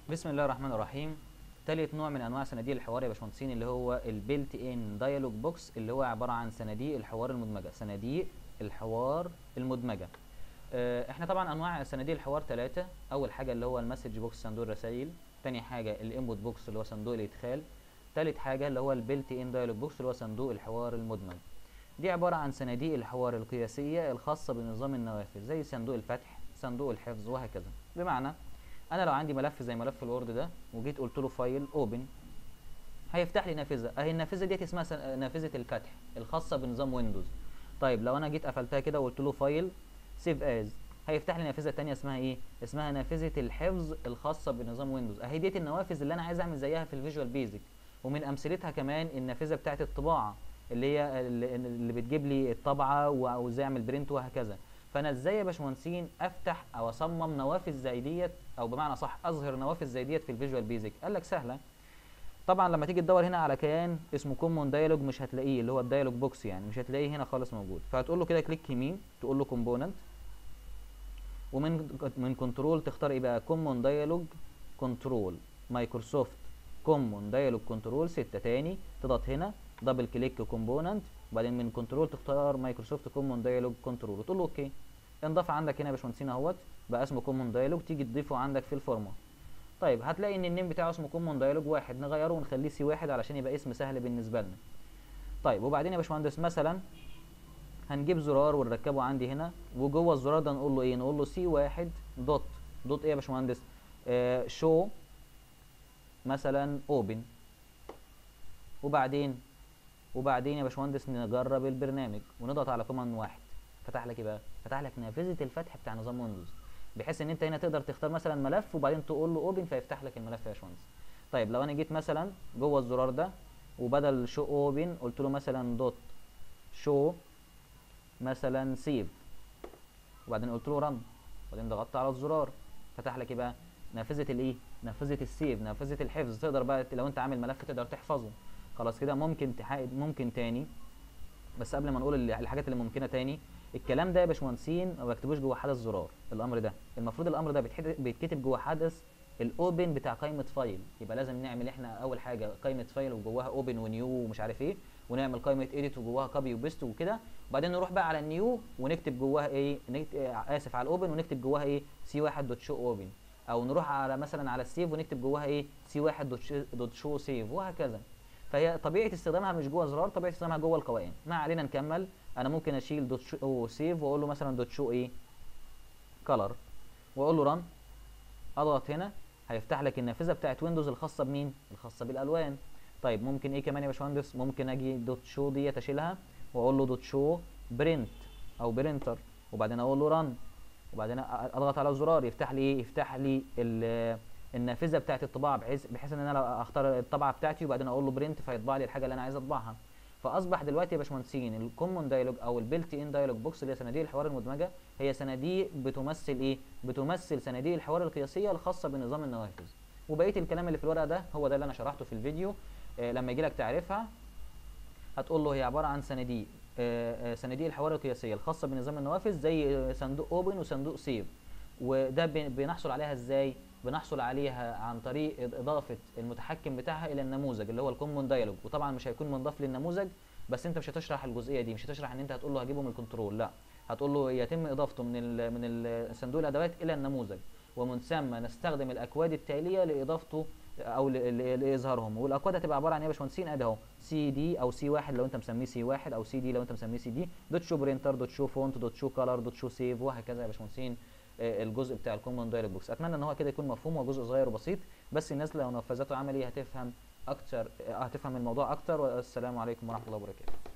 بسم الله الرحمن الرحيم تالت نوع من انواع صناديق الحوار يا باشمهندسين اللي هو البيلت ان دايالوج بوكس اللي هو عباره عن صناديق الحوار المدمجه صناديق الحوار المدمجه آه، احنا طبعا انواع صناديق الحوار ثلاثه اول حاجه اللي هو المسج بوكس صندوق الرسائل تاني حاجه الانبوت بوكس اللي هو صندوق الادخال تالت حاجه اللي هو البيلت ان دايالوج بوكس اللي هو صندوق الحوار المدمج دي عباره عن صناديق الحوار القياسيه الخاصه بنظام النوافذ زي صندوق الفتح صندوق الحفظ وهكذا بمعنى انا لو عندي ملف زي ملف الوورد ده وجيت قلت له فايل اوبن هيفتح لي نافذه اهي النافذه ديت اسمها سن- نافذه الفتح الخاصه بنظام ويندوز طيب لو انا جيت قفلتها كده وقلت له فايل سيف از هيفتح لي نافذه تانية اسمها ايه اسمها نافذه الحفظ الخاصه بنظام ويندوز اهي ديت النوافذ اللي انا عايز اعمل زيها في الفيجوال بيزك ومن امثلتها كمان النافذه بتاعه الطباعه اللي هي اللي اللي بتجيب لي الطبعه و- وازاي اعمل برنت وهكذا فانا ازاي يا باشمهندسين افتح او اصمم نوافذ زي ديت او بمعنى صح اظهر نوافذ زي ديت في الفيجوال بيزك قال لك سهله طبعا لما تيجي تدور هنا على كيان اسمه كومون دايلوج مش هتلاقيه اللي هو الدايلوج بوكس يعني مش هتلاقيه هنا خالص موجود فهتقول له كده كليك يمين تقول له كومبوننت ومن من كنترول تختار ايه بقى كومون دايلوج كنترول مايكروسوفت كومون دايلوج كنترول 6 تاني تضغط هنا دبل كليك كومبوننت وبعدين من كنترول تختار مايكروسوفت كومون دايلوج كنترول وتقول له اوكي انضاف عندك هنا يا باشمهندسين اهوت بقى اسمه كومون دايلوج تيجي تضيفه عندك في الفورمه طيب هتلاقي ان النيم بتاعه اسمه كومون دايلوج واحد نغيره ونخليه سي واحد علشان يبقى اسم سهل بالنسبه لنا طيب وبعدين يا باشمهندس مثلا هنجيب زرار ونركبه عندي هنا وجوه الزرار ده نقول له ايه نقول له سي واحد دوت دوت ايه يا باشمهندس آه شو مثلا اوبن وبعدين وبعدين يا باشمهندس نجرب البرنامج ونضغط على كوماند واحد فتح لك ايه بقى فتح لك نافذه الفتح بتاع نظام ويندوز بحيث ان انت هنا تقدر تختار مثلا ملف وبعدين تقول له اوبن فيفتح لك الملف يا باشمهندس طيب لو انا جيت مثلا جوه الزرار ده وبدل شو اوبن قلت له مثلا دوت شو مثلا سيف وبعدين قلت له رن وبعدين ضغطت على الزرار فتح لك ايه بقى نافذه الايه نافذه السيف نافذه الحفظ تقدر بقى لو انت عامل ملف تقدر تحفظه خلاص كده ممكن تحقق ممكن تاني بس قبل ما نقول ال- الحاجات اللي ممكنه تاني الكلام ده يا باشمهندسين ما بكتبوش جوه حدث زرار الامر ده المفروض الامر ده بيتحد- بيتكتب جوه حدث الاوبن بتاع قائمه فايل يبقى لازم نعمل احنا اول حاجه قائمه فايل وجواها اوبن ونيو ومش عارف ايه ونعمل قائمه اديت وجواها كوبي وبيست وكده وبعدين نروح بقى على النيو ونكتب جواها ايه نكت... آه، اسف على الاوبن ونكتب جواها ايه سي 1 دوت شو اوبن او نروح على مثلا على السيف ونكتب جواها ايه سي 1 دوت شو- دوت شو سيف وهكذا فهي طبيعه استخدامها مش جوه زرار طبيعه استخدامها جوه القوائم ما علينا نكمل انا ممكن اشيل دوت شو سيف واقول له مثلا دوت شو ايه كلر واقول له رن اضغط هنا هيفتح لك النافذه بتاعت ويندوز الخاصه بمين الخاصه بالالوان طيب ممكن ايه كمان يا باشمهندس ممكن اجي دوت شو ديت اشيلها واقول له دوت شو برنت او برينتر وبعدين اقول له رن وبعدين أ- اضغط على الزرار يفتح لي ايه يفتح لي ال- النافذه بتاعت الطباعه بحيث بحيث ان انا لو اختار الطبعه بتاعتي وبعدين اقول له برنت فيطبع لي الحاجه اللي انا عايز اطبعها فاصبح دلوقتي يا باشمهندسين الكومون دايلوج او البيلت ان دايلوج بوكس اللي هي صناديق الحوار المدمجه هي صناديق بتمثل ايه بتمثل صناديق الحوار القياسيه الخاصه بنظام النوافذ وبقيه الكلام اللي في الورقه ده هو ده اللي انا شرحته في الفيديو آه لما يجي لك تعرفها هتقول له هي عباره عن صناديق آه، آه، صناديق الحوار القياسيه الخاصه بنظام النوافذ زي آه، صندوق اوبن وصندوق سيف وده بن- بنحصل عليها ازاي بنحصل عليها عن طريق إض- اضافه المتحكم بتاعها الى النموذج اللي هو الكومون دايلوج وطبعا مش هيكون منضاف للنموذج بس انت مش هتشرح الجزئيه دي مش هتشرح ان انت هتقول له هجيبه من الكنترول لا هتقول له يتم اضافته من ال من ال- صندوق الادوات الى النموذج ومن ثم نستخدم الاكواد التاليه لاضافته او ل- ل- لاظهارهم والاكواد هتبقى عباره عن ايه يا باشمهندسين ادي اهو سي دي او سي واحد لو انت مسميه سي واحد او سي دي لو انت مسميه سي دي دوت شو برينتر دوت شو فونت دوت شو كلر دوت شو سيف وهكذا يا باشمهندسين آه، الجزء بتاع الكومون دايلوج بوكس اتمنى ان هو كده يكون مفهوم وجزء صغير وبسيط بس الناس لو نفذته عملي هتفهم اكتر آه، هتفهم الموضوع اكتر والسلام عليكم ورحمه الله وبركاته